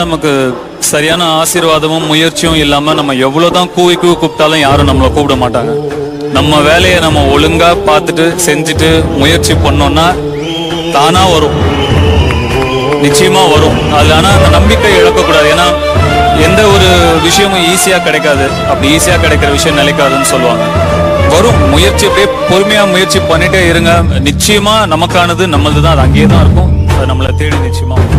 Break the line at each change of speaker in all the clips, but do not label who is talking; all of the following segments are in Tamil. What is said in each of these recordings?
நமக்கு சரியான ஆசீர்வாதமும் முயற்சியும் இல்லாம நம்ம எவ்வளவுதான் கூவி கூவி கூப்பிட்டாலும் யாரும் நம்மளை கூப்பிட மாட்டாங்க நம்ம வேலையை நம்ம ஒழுங்கா பார்த்துட்டு செஞ்சுட்டு முயற்சி பண்ணோம்னா தானா வரும் நிச்சயமா வரும் அதுல ஆனா அந்த நம்பிக்கை இழக்கக்கூடாது ஏன்னா எந்த ஒரு விஷயமும் ஈஸியா கிடைக்காது அப்படி ஈஸியா கிடைக்கிற விஷயம் நிலைக்காதுன்னு சொல்லுவாங்க வரும் முயற்சி அப்படியே பொறுமையா முயற்சி பண்ணிட்டே இருங்க நிச்சயமா நமக்கானது நம்மளது தான் அது அங்கேயே தான் இருக்கும் அது நம்மளை தேடி நிச்சயமா வரும்.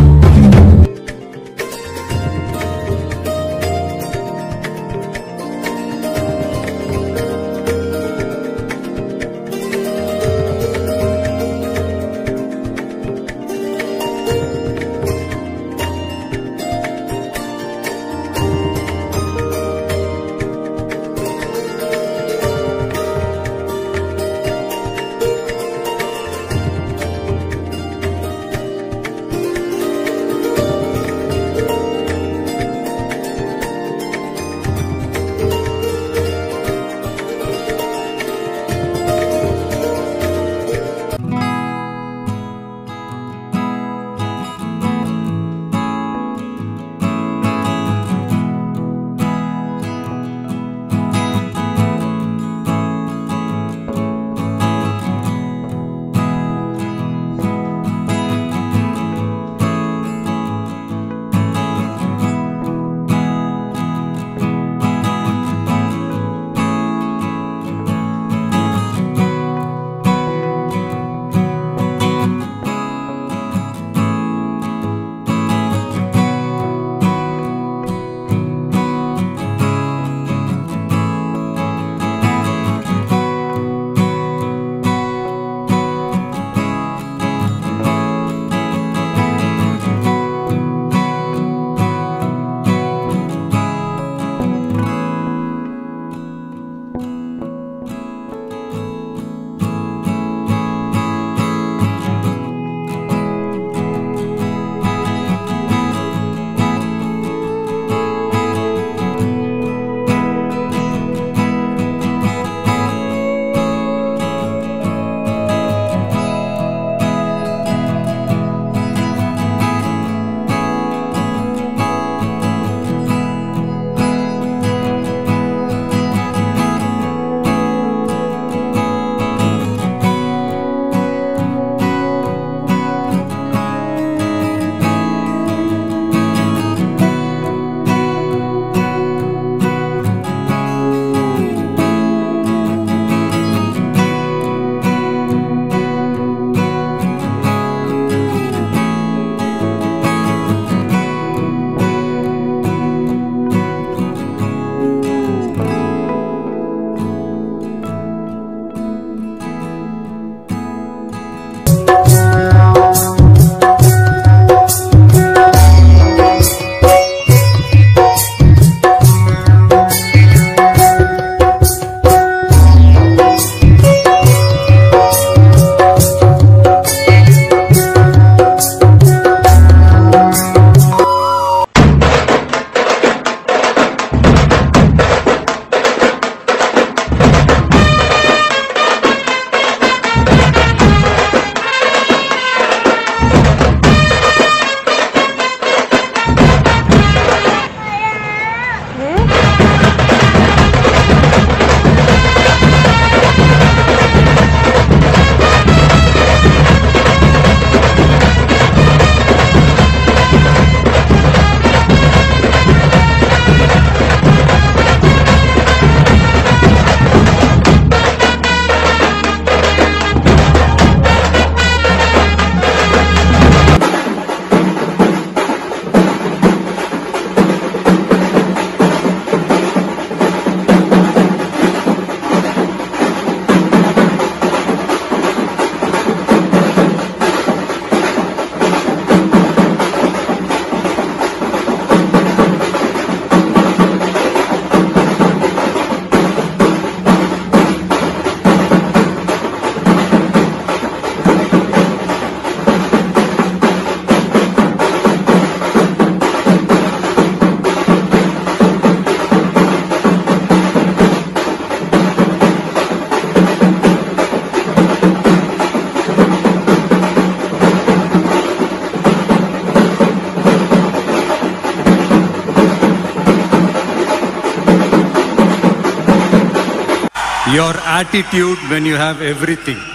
your attitude when you have everything.